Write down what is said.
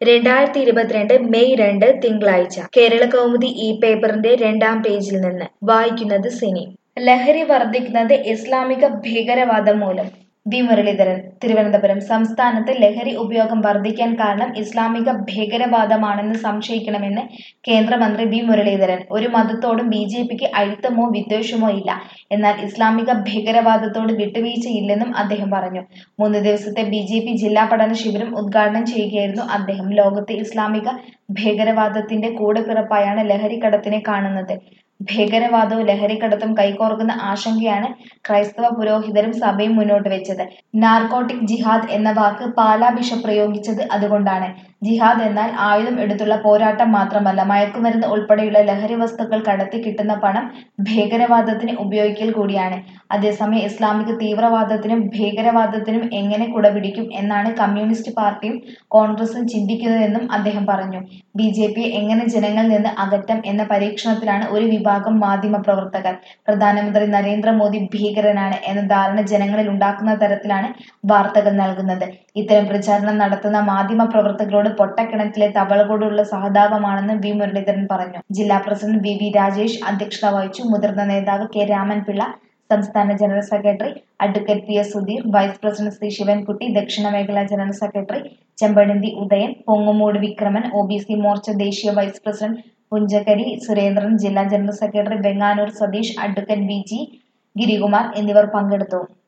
രണ്ടായിരത്തി ഇരുപത്തിരണ്ട് മെയ് രണ്ട് തിങ്കളാഴ്ച കേരള കൗമുദി ഈ പേപ്പറിന്റെ രണ്ടാം പേജിൽ നിന്ന് വായിക്കുന്നത് സിനി ലഹരി വർദ്ധിക്കുന്നത് ഇസ്ലാമിക ഭീകരവാദം മൂലം വി മുരളീധരൻ തിരുവനന്തപുരം സംസ്ഥാനത്ത് ലഹരി ഉപയോഗം വർദ്ധിക്കാൻ കാരണം ഇസ്ലാമിക ഭീകരവാദമാണെന്ന് സംശയിക്കണമെന്ന് കേന്ദ്രമന്ത്രി വി മുരളീധരൻ ഒരു മതത്തോടും ബി ജെ പിക്ക് അഴുത്തമോ വിദ്വേഷമോ ഇല്ല എന്നാൽ ഇസ്ലാമിക ഭീകരവാദത്തോട് വിട്ടുവീഴ്ചയില്ലെന്നും അദ്ദേഹം പറഞ്ഞു മൂന്ന് ദിവസത്തെ ബി ജെ പി ജില്ലാ പഠന ശിബിരം ഉദ്ഘാടനം ചെയ്യുകയായിരുന്നു അദ്ദേഹം ലോകത്തെ ഇസ്ലാമിക ഭീകരവാദത്തിന്റെ കൂടെപ്പിറപ്പായാണ് ലഹരിക്കടത്തിനെ കാണുന്നത് ഭീകരവാദവും ലഹരിക്കടത്തും കൈകോർക്കുന്ന ആശങ്കയാണ് ക്രൈസ്തവ പുരോഹിതരും സഭയും മുന്നോട്ട് വെച്ചത് നാർക്കോട്ടിക് ജിഹാദ് എന്ന വാക്ക് പാലാ ബിഷപ്പ് പ്രയോഗിച്ചത് അതുകൊണ്ടാണ് ജിഹാദ് എന്നാൽ ആയുധം എടുത്തുള്ള പോരാട്ടം മാത്രമല്ല മയക്കുമരുന്ന് ഉൾപ്പെടെയുള്ള ലഹരി വസ്തുക്കൾ കടത്തി കിട്ടുന്ന പണം ഭീകരവാദത്തിന് ഉപയോഗിക്കൽ കൂടിയാണ് അതേസമയം ഇസ്ലാമിക തീവ്രവാദത്തിനും ഭീകരവാദത്തിനും എങ്ങനെ കുടപിടിക്കും എന്നാണ് കമ്മ്യൂണിസ്റ്റ് പാർട്ടിയും കോൺഗ്രസും ചിന്തിക്കുന്നതെന്നും അദ്ദേഹം പറഞ്ഞു ബി ജെ പിയെ എങ്ങനെ ജനങ്ങളിൽ നിന്ന് അകറ്റാം എന്ന പരീക്ഷണത്തിലാണ് ഒരു വിഭാഗം മാധ്യമ പ്രവർത്തകർ പ്രധാനമന്ത്രി നരേന്ദ്രമോദി ഭീകരനാണ് എന്ന ധാരണ ജനങ്ങളിൽ ഉണ്ടാക്കുന്ന തരത്തിലാണ് വാർത്തകൾ നൽകുന്നത് ഇത്തരം പ്രചാരണം നടത്തുന്ന മാധ്യമ പ്രവർത്തകരോട് പൊട്ടക്കിണറ്റിലെ തവളകളോടുള്ള സഹതാപമാണെന്ന് വി മുരളീധരൻ പറഞ്ഞു ജില്ലാ പ്രസിഡന്റ് വി വി രാജേഷ് അധ്യക്ഷത വഹിച്ചു മുതിർന്ന നേതാവ് കെ രാമൻപിള്ള സംസ്ഥാന general secretary advocate P S Sudheer vice president C Sivankutty ദക്ഷിണ മേഖലാ general secretary Chempazhanthy Udayan Pongumoodu Vikraman O B C Morcha ദേശീയ വൈസ് പ്രസിഡന്റ് പുഞ്ചക്കരി സുരേന്ദ്രൻ ജില്ലാ general secretary Venganoor Satheesh advocate V G Girikumar എന്നിവർ പങ്കെടുത്തു